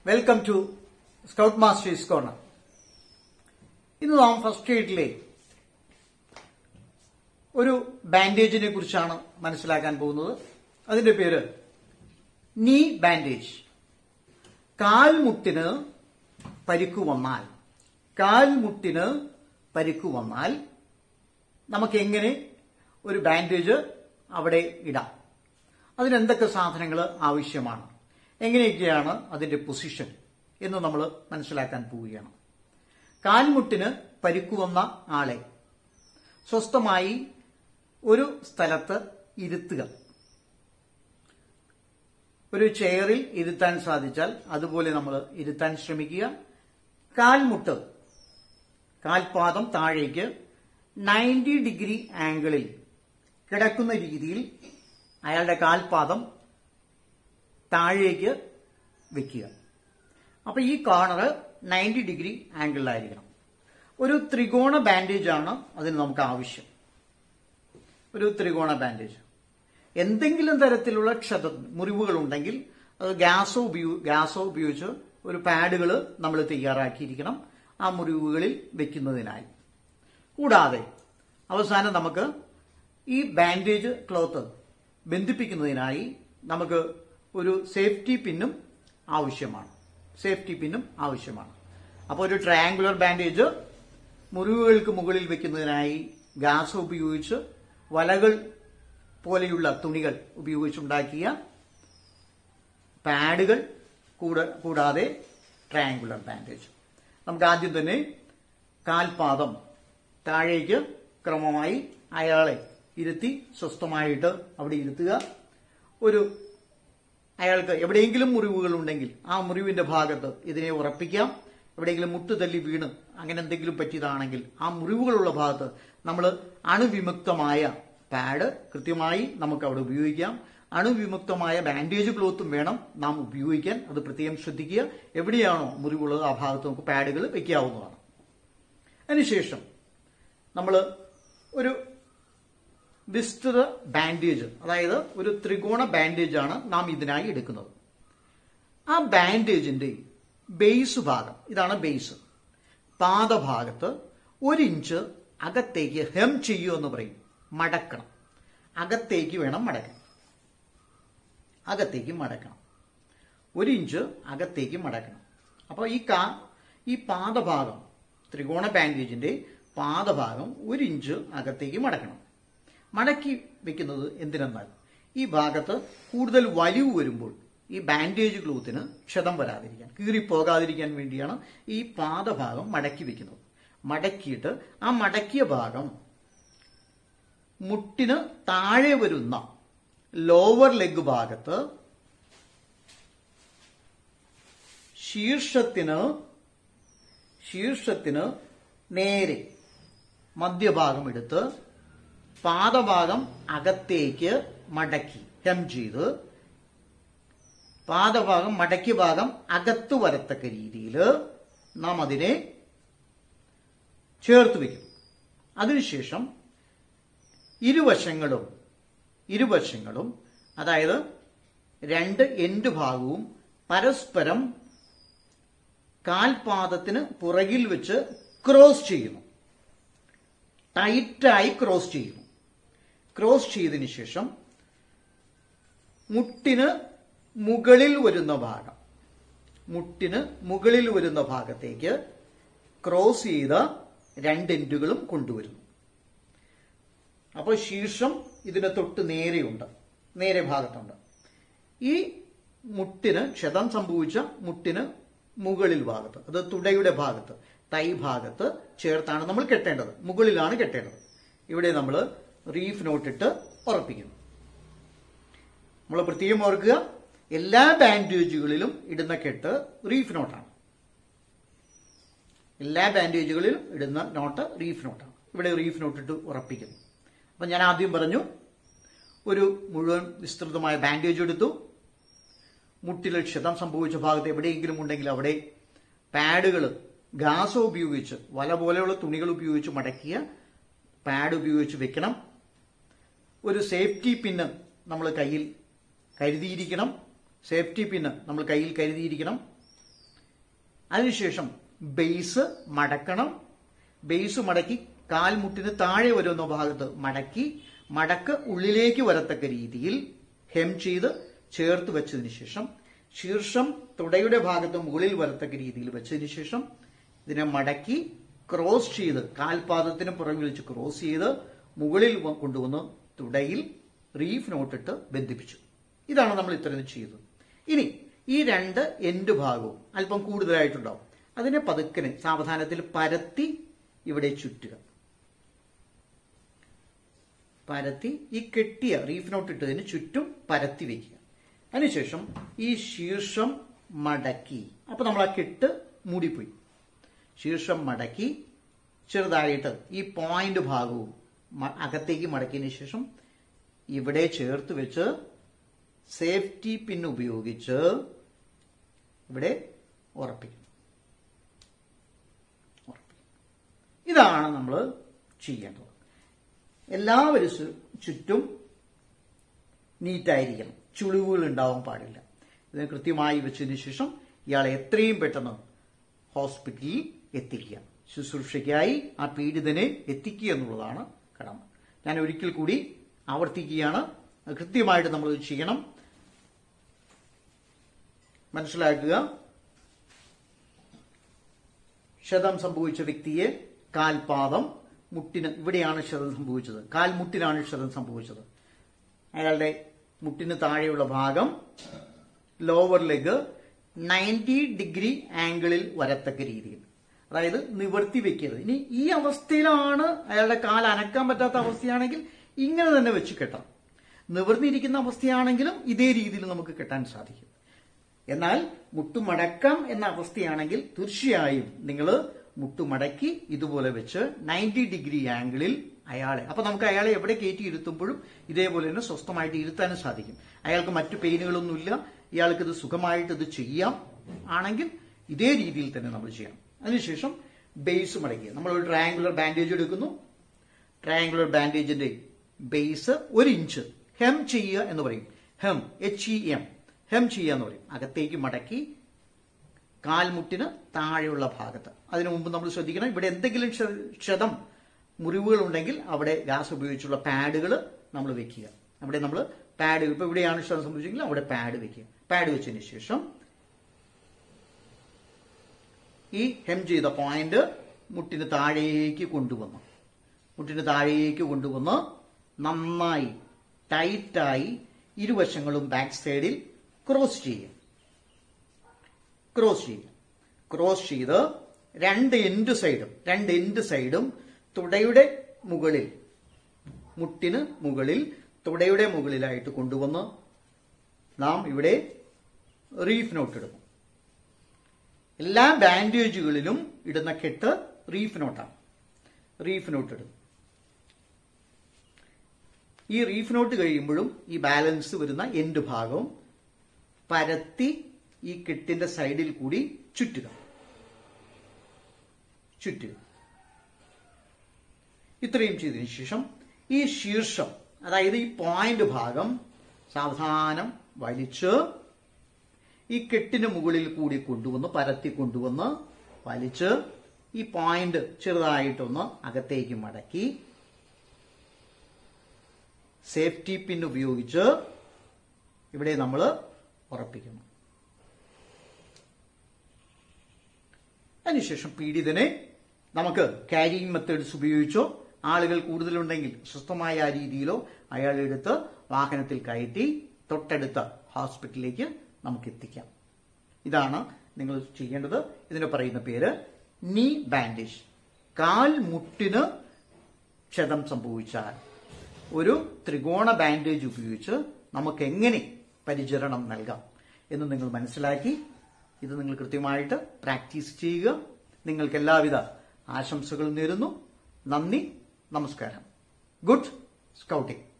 welcome to scout masters corner ഇന്ന് നാം first എയ്ഡിലെ ഒരു ബാൻഡേജിനെ കുറിച്ചാണ് മനസ്സിലാക്കാൻ പോകുന്നത് അതിന്റെ പേര് നീ ബാൻഡേജ് കാൽമുട്ടിന് പരിക്കു വന്നാൽ കാൽമുട്ടിന് പരിക്കു വന്നാൽ നമുക്ക് എങ്ങനെ ഒരു ബാൻഡേജ് അവിടെ ഇടാം അതിനെന്തൊക്കെ സാധനങ്ങൾ ആവശ്യമാണ് എങ്ങനെയൊക്കെയാണ് അതിന്റെ പൊസിഷൻ എന്ന് നമ്മൾ മനസ്സിലാക്കാൻ പോവുകയാണ് കാൽമുട്ടിന് പരിക്കു വന്ന ആളെ സ്വസ്ഥമായി ഒരു സ്ഥലത്ത് ഇരുത്തുക ഒരു ചെയറിൽ ഇരുത്താൻ സാധിച്ചാൽ അതുപോലെ നമ്മൾ ഇരുത്താൻ ശ്രമിക്കുക കാൽമുട്ട് കാൽപാദം താഴേക്ക് നയൻറ്റി ഡിഗ്രി ആംഗിളിൽ കിടക്കുന്ന രീതിയിൽ അയാളുടെ കാൽപാദം താഴേക്ക് വെക്കുക അപ്പൊ ഈ കോർണർ നയൻറ്റി ഡിഗ്രി ആംഗിളിലായിരിക്കണം ഒരു ത്രികോണ ബാൻഡേജ് ആണ് അതിന് നമുക്ക് ആവശ്യം ഒരു ത്രികോണ ബാൻഡേജ് എന്തെങ്കിലും തരത്തിലുള്ള ക്ഷത മുറിവുകൾ ഉണ്ടെങ്കിൽ അത് ഗ്യാസോ ഉപയോഗ ഗ്യാസോ ഉപയോഗിച്ച് ഒരു പാഡുകൾ നമ്മൾ തയ്യാറാക്കിയിരിക്കണം ആ മുറിവുകളിൽ വെക്കുന്നതിനായി കൂടാതെ അവസാനം നമുക്ക് ഈ ബാൻഡേജ് ക്ലോത്ത് ബന്ധിപ്പിക്കുന്നതിനായി നമുക്ക് ഒരു സേഫ്റ്റി പിന്നും ആവശ്യമാണ് സേഫ്റ്റി പിന്നും ആവശ്യമാണ് അപ്പോൾ ഒരു ട്രയാങ്കുലർ ബാൻഡേജ് മുറിവുകൾക്ക് മുകളിൽ വെക്കുന്നതിനായി ഗ്യാസ് ഉപയോഗിച്ച് വലകൾ പോലെയുള്ള തുണികൾ ഉപയോഗിച്ചുണ്ടാക്കിയ പാഡുകൾ കൂടാതെ ട്രയാങ്കുലർ ബാൻഡേജ് നമുക്ക് ആദ്യം തന്നെ കാൽപാദം താഴേക്ക് ക്രമമായി അയാളെ ഇരുത്തി സ്വസ്ഥമായിട്ട് അവിടെ ഇരുത്തുക ഒരു അയാൾക്ക് എവിടെയെങ്കിലും മുറിവുകൾ ഉണ്ടെങ്കിൽ ആ മുറിവിന്റെ ഭാഗത്ത് ഇതിനെ ഉറപ്പിക്കാം എവിടെയെങ്കിലും മുട്ടുതല്ലി വീണ് അങ്ങനെ എന്തെങ്കിലും പറ്റിയതാണെങ്കിൽ ആ മുറിവുകളുള്ള ഭാഗത്ത് നമ്മൾ അണുവിമുക്തമായ പാഡ് കൃത്യമായി നമുക്ക് അവിടെ ഉപയോഗിക്കാം അണുവിമുക്തമായ ബാൻഡേജ് ക്ലോത്തും വേണം നാം ഉപയോഗിക്കാൻ അത് പ്രത്യേകം ശ്രദ്ധിക്കുക എവിടെയാണോ മുറിവുള്ളത് ആ ഭാഗത്ത് നമുക്ക് പാഡുകൾ വെക്കാവുന്നതാണ് അതിനുശേഷം നമ്മൾ ഒരു വിസ്തൃത ബാൻഡേജ് അതായത് ഒരു ത്രികോണ ബാൻഡേജ് ആണ് നാം ഇതിനായി എടുക്കുന്നത് ആ ബാൻഡേജിന്റെ ബേസ് ഭാഗം ഇതാണ് ബേസ് പാദഭാഗത്ത് ഒരു ഇഞ്ച് അകത്തേക്ക് ഹെം ചെയ്യൂ എന്ന് പറയും മടക്കണം അകത്തേക്ക് വേണം മടക്കാൻ അകത്തേക്ക് മടക്കണം ഒരു ഇഞ്ച് അകത്തേക്ക് മടക്കണം അപ്പോൾ ഈ കാ ഈ പാദഭാഗം ത്രികോണ ബാൻഡേജിന്റെ പാദഭാഗം ഒരു ഇഞ്ച് അകത്തേക്ക് മടക്കണം മടക്കി വെക്കുന്നത് എന്തിനെന്നാൽ ഈ ഭാഗത്ത് കൂടുതൽ വലിവ് വരുമ്പോൾ ഈ ബാൻഡേജ് ക്ലോത്തിന് ക്ഷതം വരാതിരിക്കാൻ കീറിപ്പോകാതിരിക്കാൻ വേണ്ടിയാണ് ഈ പാദഭാഗം മടക്കി വെക്കുന്നത് മടക്കിയിട്ട് ആ മടക്കിയ ഭാഗം മുട്ടിന് താഴെ വരുന്ന ലോവർ ലെഗ് ഭാഗത്ത് ശീർഷത്തിന് ശീർഷത്തിന് നേരെ മധ്യഭാഗം എടുത്ത് പാദഭാഗം അകത്തേക്ക് മടക്കി ഹെം ചെയ്ത് പാദഭാഗം മടക്കിയ ഭാഗം അകത്ത് വരത്തക്ക രീതിയിൽ നാം അതിനെ ചേർത്ത് വയ്ക്കും അതിനുശേഷം ഇരുവശങ്ങളും ഇരുവശങ്ങളും അതായത് രണ്ട് എൻഡ് ഭാഗവും പരസ്പരം കാൽപാദത്തിന് പുറകിൽ വെച്ച് ക്രോസ് ചെയ്യുന്നു ടൈറ്റായി ക്രോസ് ചെയ്യുന്നു ക്രോസ് ചെയ്തതിനു ശേഷം മുട്ടിന് മുകളിൽ വരുന്ന ഭാഗം മുട്ടിന് മുകളിൽ വരുന്ന ഭാഗത്തേക്ക് ക്രോസ് ചെയ്ത രണ്ട് എൻഡുകളും കൊണ്ടുവരുന്നു അപ്പോൾ ശീർഷം ഇതിന് തൊട്ട് നേരെയുണ്ട് നേരെ ഭാഗത്തുണ്ട് ഈ മുട്ടിന് ക്ഷതം സംഭവിച്ച മുട്ടിന് മുകളിൽ ഭാഗത്ത് അത് തുടയുടെ ഭാഗത്ത് തൈ ഭാഗത്ത് ചേർത്താണ് നമ്മൾ കെട്ടേണ്ടത് മുകളിലാണ് കെട്ടേണ്ടത് ഇവിടെ നമ്മൾ റീഫ് നോട്ടിട്ട് ഉറപ്പിക്കുന്നു നമ്മൾ പ്രത്യേകം ഓർക്കുക എല്ലാ ബാൻഡേജുകളിലും ഇടുന്ന കെട്ട് റീഫ് നോട്ടാണ് എല്ലാ ബാൻഡേജുകളിലും ഇടുന്ന നോട്ട് റീഫ് നോട്ടാണ് ഇവിടെ റീഫ് നോട്ടിട്ട് ഉറപ്പിക്കുന്നു അപ്പം ഞാൻ ആദ്യം പറഞ്ഞു ഒരു മുഴുവൻ വിസ്തൃതമായ ബാൻഡേജ് എടുത്തു മുട്ടിൽ ക്ഷതം സംഭവിച്ച ഭാഗത്ത് എവിടെയെങ്കിലും ഉണ്ടെങ്കിൽ അവിടെ പാഡുകൾ ഗാസോ ഉപയോഗിച്ച് വല പോലെയുള്ള തുണികൾ ഉപയോഗിച്ച് മടക്കിയ പാഡ് ഉപയോഗിച്ച് വെക്കണം ഒരു സേഫ്റ്റി പിന്ന് നമ്മൾ കയ്യിൽ കരുതിയിരിക്കണം സേഫ്റ്റി പിന്ന് നമ്മൾ കയ്യിൽ കരുതിയിരിക്കണം അതിനുശേഷം ബേസ് മടക്കണം ബേസ് മടക്കി കാൽമുട്ടിന് താഴെ വരുന്ന ഭാഗത്ത് മടക്കി മടക്ക് ഉള്ളിലേക്ക് വരത്തക്ക രീതിയിൽ ഹെം ചെയ്ത് ചേർത്ത് വെച്ചതിന് ശേഷം ശീർഷം തുടയുടെ ഭാഗത്ത് മുകളിൽ വരത്തക്ക രീതിയിൽ വെച്ചതിന് ശേഷം ഇതിനെ മടക്കി ക്രോസ് ചെയ്ത് കാൽപാദത്തിന് പുറകിൽ വെച്ച് ക്രോസ് ചെയ്ത് മുകളിൽ വ- കൊണ്ടുവന്ന് തുടയിൽ റീഫ് നോട്ടിട്ട് ബന്ധിപ്പിച്ചു ഇതാണ് നമ്മൾ ഇത്തരം ചെയ്തത് ഇനി ഈ രണ്ട് എൻഡ് ഭാഗവും അല്പം കൂടുതലായിട്ടുണ്ടാവും അതിനെ പതുക്കനെ സാവധാനത്തിൽ പരത്തി ഇവിടെ ചുറ്റുക പരത്തി ഈ കെട്ടിയ റീഫ് നോട്ട് ഇട്ടതിന് ചുറ്റും പരത്തി വെക്കുക അതിനുശേഷം ഈ ശീർഷം മടക്കി അപ്പൊ നമ്മൾ ആ കെട്ട് മൂടിപ്പോയി ശീർഷം മടക്കി ചെറുതായിട്ട് ഈ പോയിന്റ് ഭാഗവും മ- അകത്തേക്ക് മടക്കിയതിന് ശേഷം ഇവിടെ ചേർത്ത് വെച്ച് സേഫ്റ്റി പിൻ ഉപയോഗിച്ച് ഇവിടെ ഉറപ്പിക്കും ഉറപ്പിക്കും ഇതാണ് നമ്മൾ ചെയ്യേണ്ടത് എല്ലാവരും ചു- ചുറ്റും നീറ്റായിരിക്കണം ചുളിവുകൾ ഉണ്ടാവാൻ പാടില്ല ഇതിന് കൃത്യമായി വെച്ചതിന് ശേഷം ഇയാളെ എത്രയും പെട്ടെന്ന് ഹോസ്പിറ്റലിൽ എത്തിക്കുക ശുശ്രൂഷയ്ക്കായി ആ പീഡിതനെ എത്തിക്കുക എന്നുള്ളതാണ് കടമ ഞാൻ ഒരിക്കൽ കൂടി ആവർത്തിക്കുകയാണ് അത് കൃത്യമായിട്ട് നമ്മൾ ഇത് ചെയ്യണം മനസ്സിലാക്കുക ക്ഷതം സംഭവിച്ച വ്യക്തിയെ കാൽപാദം മുട്ടിന് ഇവിടെയാണ് ക്ഷതം സംഭവിച്ചത് കാൽമുട്ടിനാണ് ക്ഷതം സംഭവിച്ചത് അയാളുടെ മുട്ടിന് താഴെയുള്ള ഭാഗം ലോവർ ലെഗ് നയൻറ്റി ഡിഗ്രി ആംഗിളിൽ വരത്തക്ക രീതിയിൽ അതായത് നിവർത്തി വെക്കരുത് ഇനി ഈ അവസ്ഥയിലാണ് അയാളുടെ കാൽ അനക്കാൻ പറ്റാത്ത അവസ്ഥയാണെങ്കിൽ ഇങ്ങനെ തന്നെ വെച്ച് കെട്ടാം നിവർന്നിരിക്കുന്ന അവസ്ഥയാണെങ്കിലും ഇതേ രീതിയിൽ നമുക്ക് കെട്ടാൻ സാധിക്കും എന്നാൽ മുട്ടുമടക്കാം എന്ന അവസ്ഥയാണെങ്കിൽ തീർച്ചയായും നിങ്ങൾ മുട്ടുമടക്കി ഇതുപോലെ വെച്ച് നയൻറ്റി ഡിഗ്രി ആംഗിളിൽ അയാളെ അപ്പൊ നമുക്ക് അയാളെ എവിടെ കയറ്റി ഇരുത്തുമ്പോഴും ഇതേപോലെ തന്നെ സ്വസ്ഥമായിട്ട് ഇരുത്താനും സാധിക്കും അയാൾക്ക് മറ്റു പെയിനുകളൊന്നുമില്ല ഇയാൾക്ക് ഇത് സുഖമായിട്ട് ഇത് ചെയ്യാം ആണെങ്കിൽ ഇതേ രീതിയിൽ തന്നെ നമ്മൾ ചെയ്യണം അതിനുശേഷം ബേസ് മടക്കുക നമ്മൾ ഒരു ട്രയാങ്കുലർ ബാൻഡേജ് എടുക്കുന്നു ട്രയാങ്കുലർ ബാൻഡേജിന്റെ ബേസ് ഒരു ഇഞ്ച് ഹെം ചെയ്യുക എന്ന് പറയും hem H E M hem ചെയ്യുക എന്ന് പറയും അകത്തേക്ക് മടക്കി കാൽമുട്ടിന് താഴെയുള്ള ഭാഗത്ത് അതിനു മുമ്പ് നമ്മൾ ശ്രദ്ധിക്കണം ഇവിടെ എന്തെങ്കിലും ക്ഷ- ക്ഷതം മുറിവുകൾ ഉണ്ടെങ്കിൽ അവിടെ ഗ്യാസ് ഉപയോഗിച്ചുള്ള പാഡുകൾ നമ്മൾ വെക്കുക അവിടെ നമ്മൾ പാഡ് ഇപ്പൊ ഇവിടെയാണ് ക്ഷതം സംഭവിച്ചെങ്കിൽ അവിടെ പാഡ് വെക്കുക പാഡ് വെച്ചതിന് ശേഷം ഈ ഹെം ചെയ്ത പോയിന്റ് മുട്ടിന് താഴേക്ക് കൊണ്ടുവന്നു മുട്ടിന് താഴേക്ക് കൊണ്ടുവന്ന് നന്നായി ടൈറ്റായി ഇരുവശങ്ങളും ബാക്ക് സൈഡിൽ ക്രോസ് ചെയ്യുക ക്രോസ് ചെയ്യുക ക്രോസ് ചെയ്ത് രണ്ട് എൻഡ് സൈഡും രണ്ട് എൻഡ് സൈഡും തുടയുടെ മുകളിൽ മുട്ടിന് മുകളിൽ തുടയുടെ മുകളിലായിട്ട് കൊണ്ടുവന്ന് നാം ഇവിടെ റീഫ് നോട്ട് ഇടുന്നു എല്ലാ ബാൻഡേജുകളിലും ഇടുന്ന കെട്ട് റീഫ് നോട്ടാണ് റീഫ് നോട്ട് ഇടും ഈ റീഫ് നോട്ട് കഴിയുമ്പോഴും ഈ ബാലൻസ് വരുന്ന എൻഡ് ഭാഗവും പരത്തി ഈ കെട്ടിന്റെ സൈഡിൽ കൂടി ചുറ്റുക ചുറ്റുക ഇത്രയും ചെയ്തതിനു ശേഷം ഈ ശീർഷം അതായത് ഈ പോയിന്റ് ഭാഗം സാവധാനം വലിച്ച് ഈ കെട്ടിന് മുകളിൽ കൂടി കൊണ്ടുവന്ന് പരത്തി കൊണ്ടുവന്ന് വലിച്ച് ഈ പോയിന്റ് ചെറുതായിട്ടൊന്ന് അകത്തേക്ക് മടക്കി സേഫ്റ്റി പിൻ ഉപയോഗിച്ച് ഇവിടെ നമ്മൾ ഉറപ്പിക്കുന്നു അതിനുശേഷം പീഡിതനെ നമുക്ക് ക്യാരിയിങ് മെത്തേഡ്സ് ഉപയോഗിച്ചോ ആളുകൾ കൂടുതലുണ്ടെങ്കിൽ സ്വസ്ഥമായ ആ രീതിയിലോ അയാളെടുത്ത് വാഹനത്തിൽ കയറ്റി തൊട്ടടുത്ത ഹോസ്പിറ്റലിലേക്ക് നമുക്ക് എത്തിക്കാം ഇതാണ് നിങ്ങൾ ചെയ്യേണ്ടത് ഇതിന് പറയുന്ന പേര് നീ ബാൻഡേജ് കാൽ മുട്ടിന് ക്ഷതം സംഭവിച്ചാൽ ഒരു ത്രികോണ ബാൻഡേജ് ഉപയോഗിച്ച് നമുക്ക് എങ്ങനെ പരിചരണം നൽകാം എന്ന് നിങ്ങൾ മനസ്സിലാക്കി ഇത് നിങ്ങൾ കൃത്യമായിട്ട് പ്രാക്ടീസ് ചെയ്യുക നിങ്ങൾക്ക് എല്ലാവിധ ആശംസകളും നേരുന്നു നന്ദി നമസ്കാരം ഗുഡ് സ്കൗട്ടിംഗ്